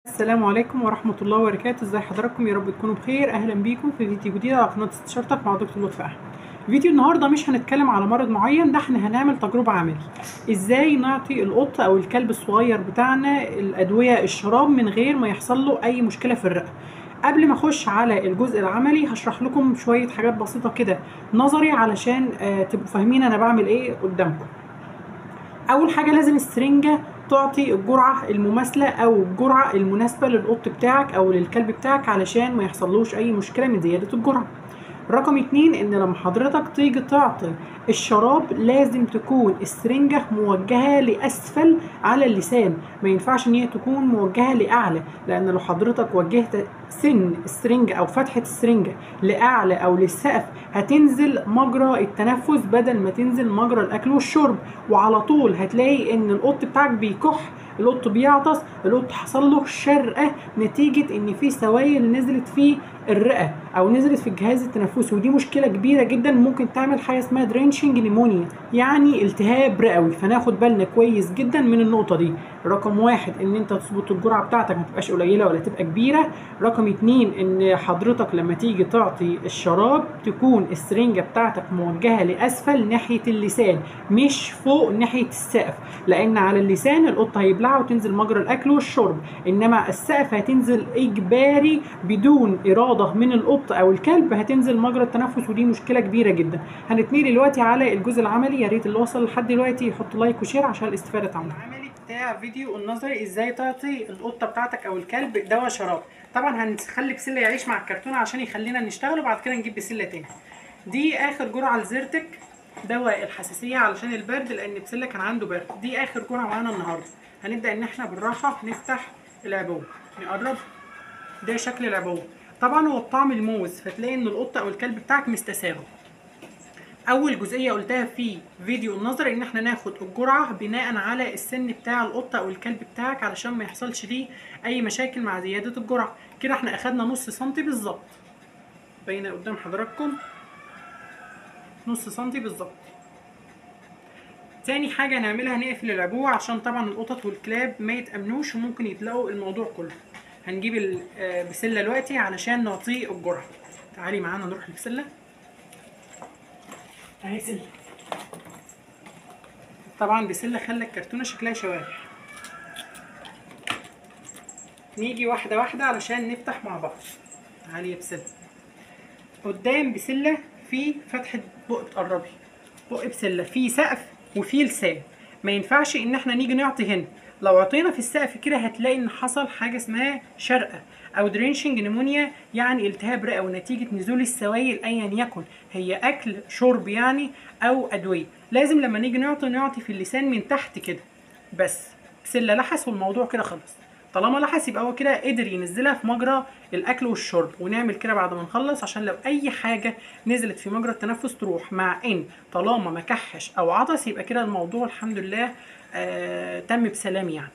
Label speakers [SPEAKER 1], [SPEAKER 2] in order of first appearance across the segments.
[SPEAKER 1] السلام عليكم ورحمة الله وبركاته ازي حضراتكم يا رب تكونوا بخير اهلا بيكم في فيديو جديد على قناة استشارتك مع دكتور لطفي احمد فيديو النهارده مش هنتكلم على مرض معين ده احنا هنعمل تجربة عملي ازاي نعطي القط او الكلب الصغير بتاعنا الادوية الشراب من غير ما يحصل له اي مشكلة في الرئة قبل ما اخش على الجزء العملي هشرح لكم شوية حاجات بسيطة كده نظري علشان آه تبقوا فاهمين انا بعمل ايه قدامكم اول حاجة لازم السرنجة تعطي الجرعة المماثلة أو الجرعة المناسبة للقط بتاعك أو للكلب بتاعك علشان ما يحصلوش أي مشكلة من زيادة الجرعة رقم اتنين ان لما حضرتك تيجي تعطي الشراب لازم تكون السرنجة موجهة لأسفل على اللسان ما ينفعش ان هي تكون موجهة لأعلى لأن لو حضرتك وجهت سن السرنجة أو فتحة السرنجة لأعلى أو للسقف هتنزل مجرى التنفس بدل ما تنزل مجرى الأكل والشرب وعلى طول هتلاقي ان القط بتاعك بيكح القط بيعطس القط حصل له شرقه نتيجه ان في سوائل نزلت في الرئه او نزلت في الجهاز التنفسي ودي مشكله كبيره جدا ممكن تعمل حاجه اسمها درينشنج نيمونيا يعني التهاب رئوي فناخد بالنا كويس جدا من النقطه دي رقم واحد ان انت تظبط الجرعه بتاعتك ما تبقاش قليله ولا تبقى كبيره رقم اتنين ان حضرتك لما تيجي تعطي الشراب تكون السرنجه بتاعتك موجهه لاسفل ناحيه اللسان مش فوق ناحيه السقف لان على اللسان القطه هيبلعها وتنزل مجرى الاكل والشرب انما السقف هتنزل اجباري بدون اراده من القط او الكلب هتنزل مجرى التنفس ودي مشكله كبيره جدا هنتنقل دلوقتي على الجزء العملي يا ريت اللي وصل لحد دلوقتي يحط لايك وشير عشان الاستفاده تعمل العملي بتاع فيديو النظري ازاي تعطي القطه بتاعتك او الكلب دواء شراب طبعا هنخلي بسله يعيش مع الكرتونه عشان يخلينا نشتغل وبعد كده نجيب بسله تاني دي اخر جرعه لزيرتك دواء الحساسيه علشان البرد لان بسله كان عنده برد دي اخر جرعه معانا النهارده هنبدا ان احنا بالراحه نفتح العبوه نقرب ده شكل العبوه طبعا هو بطعم الموز فتلاقي ان القطه او الكلب بتاعك مستساغه اول جزئيه قلتها في فيديو النظر ان احنا ناخد الجرعه بناء على السن بتاع القطه او الكلب بتاعك علشان ما يحصلش ليه اي مشاكل مع زياده الجرعه كده احنا اخدنا نص سنتي بالظبط باينه قدام حضراتكم نص سنتي بالظبط تاني حاجة هنعملها نقفل العبوة عشان طبعا القطط والكلاب ما يتأمنوش وممكن يتلاقوا الموضوع كله هنجيب البسلة دلوقتي علشان نعطيه الجرعة تعالي معانا نروح البسلة اهي سلة طبعا بسلة خلى الكرتونة شكلها شوارع نيجي واحدة واحدة علشان نفتح مع بعض تعالي يا بسلة قدام بسلة في فتحة بق تقربي بق بسلة في سقف وفي لسان ما ينفعش ان احنا نيجي نعطي هنا لو عطينا في السقف كده هتلاقي ان حصل حاجه اسمها شرقه او درينشنج نيمونيا يعني التهاب رئوي نتيجه نزول السوائل ايا يكن هي اكل شرب يعني او ادويه لازم لما نيجي نعطي نعطي في اللسان من تحت كده بس بسله لحس والموضوع كده خلص طالما لحس يبقى هو كده قدر ينزلها في مجرى الاكل والشرب ونعمل كده بعد ما نخلص عشان لو اي حاجه نزلت في مجرى التنفس تروح مع ان طالما ما كحش او عطس يبقى كده الموضوع الحمد لله آه تم بسلام يعني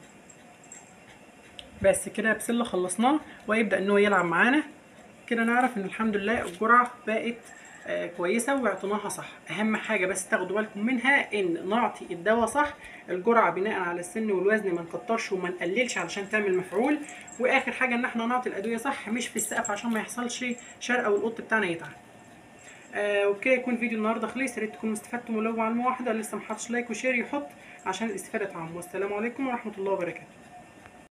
[SPEAKER 1] بس كده بسله خلصناه ويبدا ان هو يلعب معانا كده نعرف ان الحمد لله الجرعه بقت آه كويسه واعطيناها صح اهم حاجه بس تاخدوا بالكم منها ان نعطي الدواء صح الجرعه بناء على السن والوزن ما نكترش وما نقللش علشان تعمل مفعول واخر حاجه ان احنا نعطي الادويه صح مش في السقف عشان ما يحصلش شرقه والقط بتاعنا يتعب آه وبكده يكون فيديو النهارده خلص يا ريت تكونوا استفدتوا ولو معلومه واحده لسه ما حطش لايك وشير يحط عشان الاستفاده تعم والسلام عليكم ورحمه الله وبركاته